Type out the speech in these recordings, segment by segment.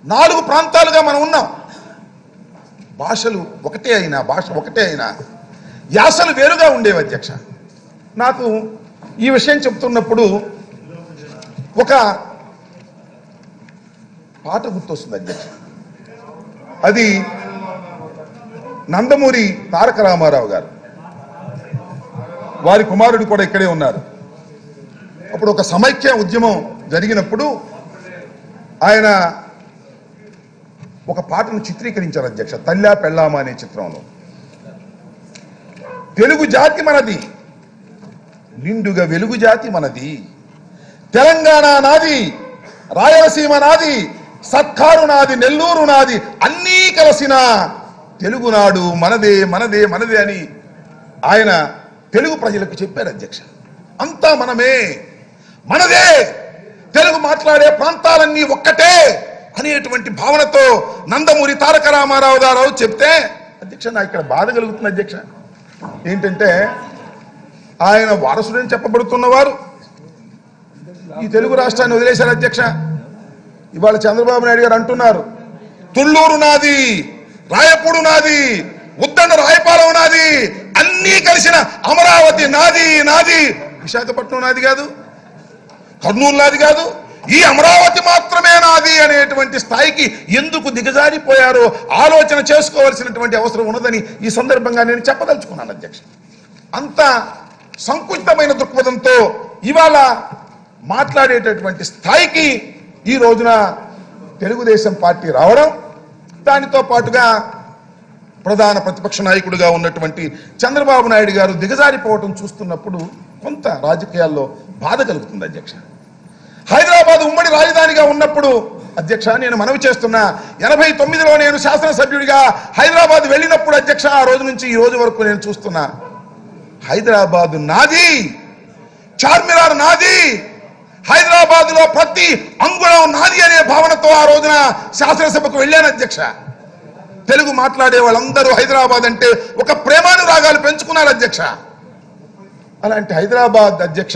నాలుగు ప్రాంతాలుగా మనం ఉన్నాం భాషలు ఒకటే అయినా భాష ఒకటే అయినా యాసలు వేరుగా ఉండేవి అధ్యక్ష నాకు ఈ విషయం చెప్తున్నప్పుడు ఒక పాట గుర్తొస్తుంది అధ్యక్ష అది నందమూరి తారక రామారావు గారు వారి కుమారుడు కూడా ఇక్కడే ఉన్నారు అప్పుడు ఒక సమైక్య ఉద్యమం జరిగినప్పుడు ఆయన ఒక పాటను చిత్రీకరించారు అధ్యక్ష తల్లా పెళ్ళామా అనే చిత్రంలో తెలుగు జాతి మనది నిండుగా వెలుగు జాతి మనది తెలంగాణ నాది రాయలసీమ నాది సర్కారు నాది నెల్లూరు నాది అన్నీ కలిసిన తెలుగునాడు మనదే మనదే మనదే అని ఆయన తెలుగు ప్రజలకు చెప్పారు అధ్యక్ష అంతా మనమే మనదే తెలుగు మాట్లాడే ప్రాంతాలన్నీ ఒక్కటే అనేటువంటి భావనతో నందమూరి తారక రామారావు గారు చెప్తే అధ్యక్ష నాకు ఇక్కడ బాధ కలుగుతుంది అధ్యక్ష ఏంటంటే ఆయన వారసుడని చెప్పబడుతున్నవారు ఈ తెలుగు రాష్ట్రాన్ని వదిలేశారు అధ్యక్ష ఇవాళ చంద్రబాబు నాయుడు గారు అంటున్నారు తుళ్ళూరు నాది రాయపూడు నాది ఉద్దండ రాయపాలెం నాది అన్నీ కలిసిన అమరావతి నాది నాది విశాఖపట్నం నాది కాదు కర్నూలు నాది కాదు ఈ అమరావతి మాత్రమే నాది అనేటువంటి స్థాయికి ఎందుకు దిగజారిపోయారో ఆలోచన చేసుకోవాల్సినటువంటి అవసరం ఉన్నదని ఈ సందర్భంగా నేను చెప్పదలుచుకున్నాను అధ్యక్ష అంత సంకుచితమైన దృక్పథంతో ఇవాళ మాట్లాడేటటువంటి స్థాయికి ఈ రోజున తెలుగుదేశం పార్టీ రావడం దానితో పాటుగా ప్రధాన ప్రతిపక్ష నాయకుడిగా ఉన్నటువంటి చంద్రబాబు నాయుడు గారు దిగజారిపోవటం చూస్తున్నప్పుడు కొంత రాజకీయాల్లో బాధ కలుగుతుంది అధ్యక్ష హైదరాబాద్ ఉమ్మడి రాజధానిగా ఉన్నప్పుడు అధ్యక్ష నేను మనవి చేస్తున్నా ఎనభై తొమ్మిదిలో నేను శాసనసభ్యుడిగా హైదరాబాద్ వెళ్ళినప్పుడు అధ్యక్ష ఆ రోజు నుంచి ఈ రోజు వరకు నేను చూస్తున్నా హైదరాబాదు నాది చార్మినార్ నాది హైదరాబాద్ లో ప్రతి అంగుళం నాది అనే భావనతో ఆ రోజున శాసనసభకు వెళ్ళాను అధ్యక్ష తెలుగు మాట్లాడే వాళ్ళందరూ హైదరాబాద్ అంటే ఒక ప్రేమానురాగాలు పెంచుకున్నారు అధ్యక్ష అలాంటి హైదరాబాద్ అధ్యక్ష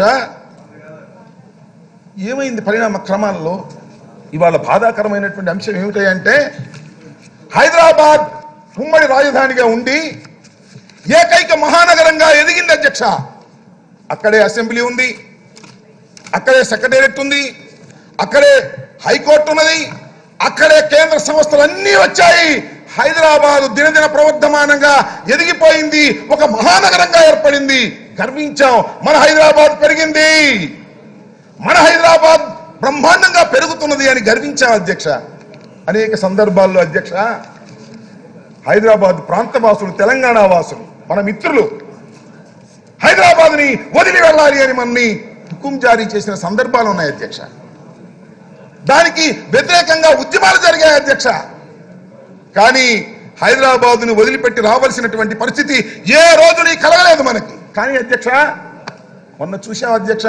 ఏమైంది పరిణామ క్రమాల్లో ఇవాళ బాధాకరమైనటువంటి అంశం ఏమిటంటే హైదరాబాద్ ఉమ్మడి రాజధానిగా ఉండి ఏకైక మహానగరంగా ఎదిగింది అధ్యక్ష అక్కడే అసెంబ్లీ ఉంది అక్కడే సెక్రటేరియట్ ఉంది అక్కడే హైకోర్టు ఉన్నది అక్కడే కేంద్ర సంస్థలు అన్నీ వచ్చాయి హైదరాబాద్ దినదిన ప్రవర్ధమానంగా ఎదిగిపోయింది ఒక మహానగరంగా ఏర్పడింది గర్వించాం మన హైదరాబాద్ పెరిగింది మన హైదరాబాద్ బ్రహ్మాండంగా పెరుగుతున్నది అని గర్వించాం అధ్యక్ష అనేక సందర్భాల్లో అధ్యక్ష హైదరాబాద్ ప్రాంత వాసులు తెలంగాణ వాసులు మన మిత్రులు హైదరాబాద్ ని వదిలి వెళ్ళాలి అని మనని హుకుం జారీ చేసిన సందర్భాలు ఉన్నాయి అధ్యక్ష దానికి వ్యతిరేకంగా ఉద్యమాలు జరిగాయి అధ్యక్ష కానీ హైదరాబాద్ ను వదిలిపెట్టి రావాల్సినటువంటి పరిస్థితి ఏ రోజు నీ కలగలేదు మనకి కానీ అధ్యక్ష మొన్న చూసాం అధ్యక్ష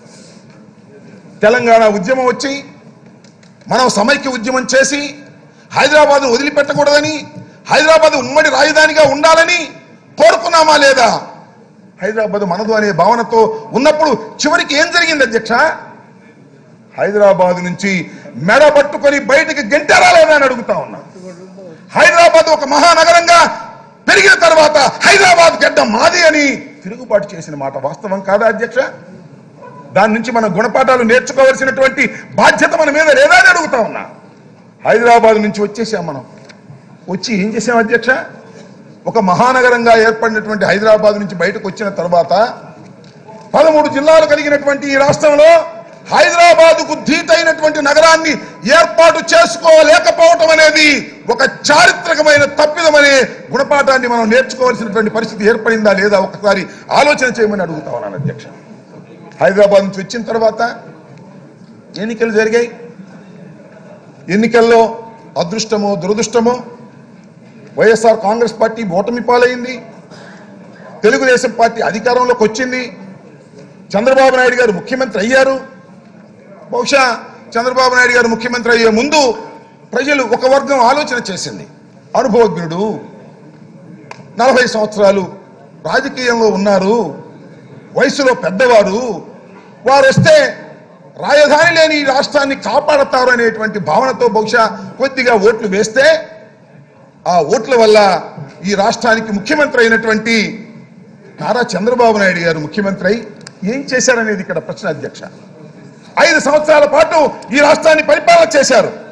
తెలంగాణ ఉద్యమం వచ్చి మనం సమైక్య ఉద్యమం చేసి హైదరాబాద్ వదిలిపెట్టకూడదని హైదరాబాద్ ఉమ్మడి రాజధానిగా ఉండాలని కోరుకున్నామా లేదా హైదరాబాద్ మనదు అనే భావనతో ఉన్నప్పుడు చివరికి ఏం జరిగింది అధ్యక్ష హైదరాబాద్ నుంచి మెడ పట్టుకొని బయటికి గెంటారా లేదా అని అడుగుతా ఉన్నా హైదరాబాద్ ఒక మహానగరంగా పెరిగిన తర్వాత హైదరాబాద్ గడ్డ మాది అని తిరుగుబాటు చేసిన మాట వాస్తవం కాదా అధ్యక్ష దాని నుంచి మనం గుణపాఠాలు నేర్చుకోవాల్సినటువంటి బాధ్యత మన మీద లేదా అని అడుగుతా ఉన్నా హైదరాబాద్ నుంచి వచ్చేసాం మనం వచ్చి ఏం చేసాం అధ్యక్ష ఒక మహానగరంగా ఏర్పడినటువంటి హైదరాబాద్ నుంచి బయటకు వచ్చిన తర్వాత పదమూడు జిల్లాలు కలిగినటువంటి ఈ రాష్ట్రంలో హైదరాబాద్ కు ధీటైనటువంటి నగరాన్ని ఏర్పాటు చేసుకోలేకపోవటం అనేది ఒక చారిత్రకమైన తప్పిదమనే గుణపాఠాన్ని మనం నేర్చుకోవాల్సినటువంటి పరిస్థితి ఏర్పడిందా లేదా ఒకసారి ఆలోచన చేయమని అడుగుతా ఉన్నాను అధ్యక్ష హైదరాబాద్ నుంచి వచ్చిన తర్వాత ఎన్నికలు జరిగాయి ఎన్నికల్లో అదృష్టమో దురదృష్టమో వైఎస్ఆర్ కాంగ్రెస్ పార్టీ ఓటమి పాలైంది తెలుగుదేశం పార్టీ అధికారంలోకి వచ్చింది చంద్రబాబు నాయుడు గారు ముఖ్యమంత్రి అయ్యారు బహుశా చంద్రబాబు నాయుడు గారు ముఖ్యమంత్రి అయ్యే ముందు ప్రజలు ఒక వర్గం ఆలోచన చేసింది అనుభవజ్ఞుడు నలభై సంవత్సరాలు రాజకీయంలో ఉన్నారు వయసులో పెద్దవారు వారు వస్తే రాజధాని లేని ఈ రాష్ట్రాన్ని కాపాడతారు అనేటువంటి భావనతో బహుశా కొద్దిగా ఓట్లు వేస్తే ఆ ఓట్ల వల్ల ఈ రాష్ట్రానికి ముఖ్యమంత్రి అయినటువంటి నారా చంద్రబాబు నాయుడు గారు ముఖ్యమంత్రి అయి ఏం చేశారనేది ఇక్కడ ప్రశ్న అధ్యక్ష ఐదు సంవత్సరాల పాటు ఈ రాష్ట్రాన్ని పరిపాలన చేశారు